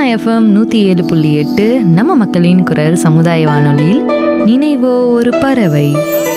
FM நூற்றி ஏழு புள்ளி எட்டு நம்ம மக்களின் குரல் சமுதாய வானொலியில் நினைவோ ஒரு பறவை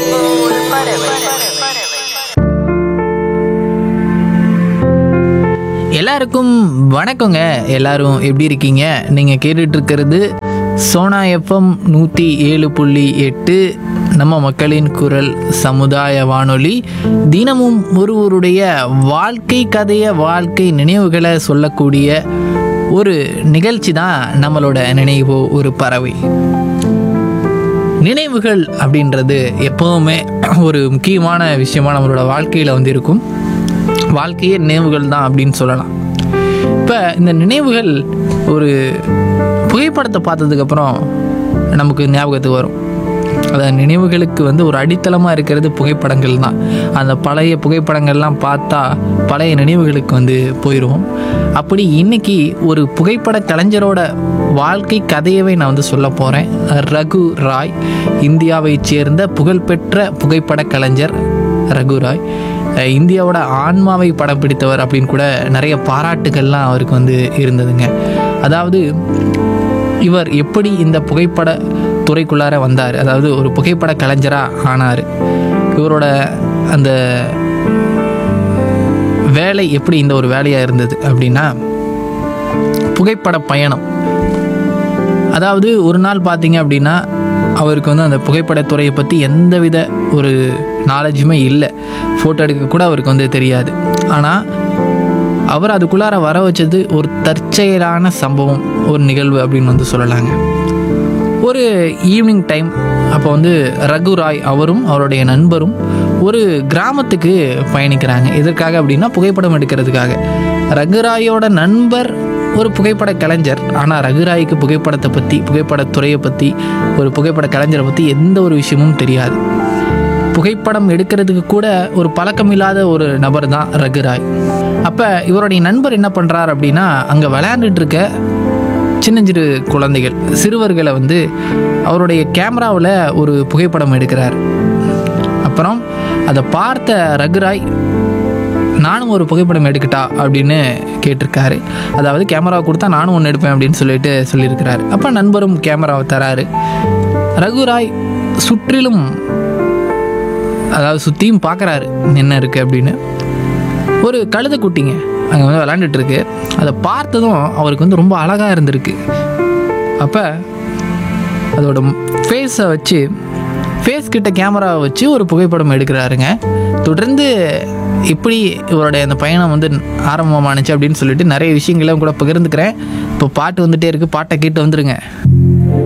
எல்லாருக்கும் வணக்கங்க எல்லாரும் எப்படி இருக்கீங்க நீங்கள் கேட்டுட்டு இருக்கிறது சோனா எஃப்எம் நூற்றி ஏழு புள்ளி எட்டு நம்ம மக்களின் குரல் சமுதாய வானொலி தினமும் ஒருவருடைய வாழ்க்கை கதைய வாழ்க்கை நினைவுகளை சொல்லக்கூடிய ஒரு நிகழ்ச்சி தான் நம்மளோட நினைவோ ஒரு பறவை நினைவுகள் அப்படின்றது எப்போவுமே ஒரு முக்கியமான விஷயமா நம்மளோட வாழ்க்கையில் வந்து இருக்கும் வாழ்க்கையே நினைவுகள் தான் அப்படின்னு சொல்லலாம் இப்போ இந்த நினைவுகள் ஒரு புகைப்படத்தை பார்த்ததுக்கப்புறம் நமக்கு ஞாபகத்துக்கு வரும் அதாவது நினைவுகளுக்கு வந்து ஒரு அடித்தளமாக இருக்கிறது புகைப்படங்கள் தான் அந்த பழைய புகைப்படங்கள்லாம் பார்த்தா பழைய நினைவுகளுக்கு வந்து போயிடுவோம் அப்படி இன்னைக்கு ஒரு புகைப்பட கலைஞரோட வாழ்க்கை கதையவே நான் வந்து சொல்ல போகிறேன் ரகு ராய் இந்தியாவைச் சேர்ந்த புகழ்பெற்ற புகைப்பட கலைஞர் ரகு ராய் அஹ் இந்தியாவோட ஆன்மாவை படம் பிடித்தவர் அப்படின்னு கூட நிறைய பாராட்டுகள்லாம் அவருக்கு வந்து இருந்ததுங்க அதாவது இவர் எப்படி இந்த புகைப்பட துறைக்குள்ளார வந்தார் அதாவது ஒரு புகைப்பட கலைஞராக ஆனார் இவரோட அந்த வேலை எப்படி இந்த ஒரு வேலையாக இருந்தது அப்படின்னா புகைப்பட பயணம் அதாவது ஒரு நாள் பார்த்தீங்க அப்படின்னா அவருக்கு வந்து அந்த புகைப்படத்துறையை பற்றி எந்தவித ஒரு நாலேஜுமே இல்லை ஃபோட்டோ எடுக்க கூட அவருக்கு வந்து தெரியாது ஆனால் அவர் அதுக்குள்ளார வர வச்சது ஒரு தற்செயலான சம்பவம் ஒரு நிகழ்வு அப்படின்னு வந்து சொல்லலாங்க ஒரு ஈவினிங் டைம் அப்போ வந்து ரகு ராய் அவரும் அவருடைய நண்பரும் ஒரு கிராமத்துக்கு பயணிக்கிறாங்க எதற்காக அப்படின்னா புகைப்படம் எடுக்கிறதுக்காக ரகுராயோட நண்பர் ஒரு புகைப்பட கலைஞர் ஆனால் ரகுராய்க்கு புகைப்படத்தை பற்றி புகைப்படத்துறையை பற்றி ஒரு புகைப்பட கலைஞரை பற்றி எந்த ஒரு விஷயமும் தெரியாது புகைப்படம் எடுக்கிறதுக்கு கூட ஒரு பழக்கமில்லாத ஒரு நபர் தான் ரகுராய் அப்போ இவருடைய நண்பர் என்ன பண்ணுறார் அப்படின்னா அங்கே விளையாண்டுட்டு இருக்க சின்னஞ்சிறு குழந்தைகள் சிறுவர்களை வந்து அவருடைய கேமராவில் ஒரு புகைப்படம் எடுக்கிறார் அப்புறம் அதை பார்த்த ரகுராய் நானும் ஒரு புகைப்படம் எடுக்கட்டா அப்படின்னு கேட்டிருக்காரு அதாவது கேமரா கொடுத்தா நானும் ஒன்று எடுப்பேன் அப்படின்னு சொல்லிட்டு சொல்லியிருக்கிறாரு அப்போ நண்பரும் கேமராவை தராரு ரகுராய் சுற்றிலும் அதாவது சுற்றியும் பார்க்குறாரு என்ன இருக்குது அப்படின்னு ஒரு கழுதை குட்டிங்க அங்கே வந்து விளாண்டுட்டு இருக்கு அதை பார்த்ததும் அவருக்கு வந்து ரொம்ப அழகாக இருந்திருக்கு அப்போ அதோட ஃபேஸை வச்சு ஃபேஸ் கிட்ட கேமராவை வச்சு ஒரு புகைப்படம் எடுக்கிறாருங்க தொடர்ந்து இப்படி இவருடைய அந்த பயணம் வந்து ஆரம்பமானுச்சு அப்படின்னு சொல்லிட்டு நிறைய விஷயங்களை கூட பகிர்ந்துக்கிறேன் இப்போ பாட்டு வந்துட்டே இருக்குது பாட்டை கேட்டு வந்துருங்க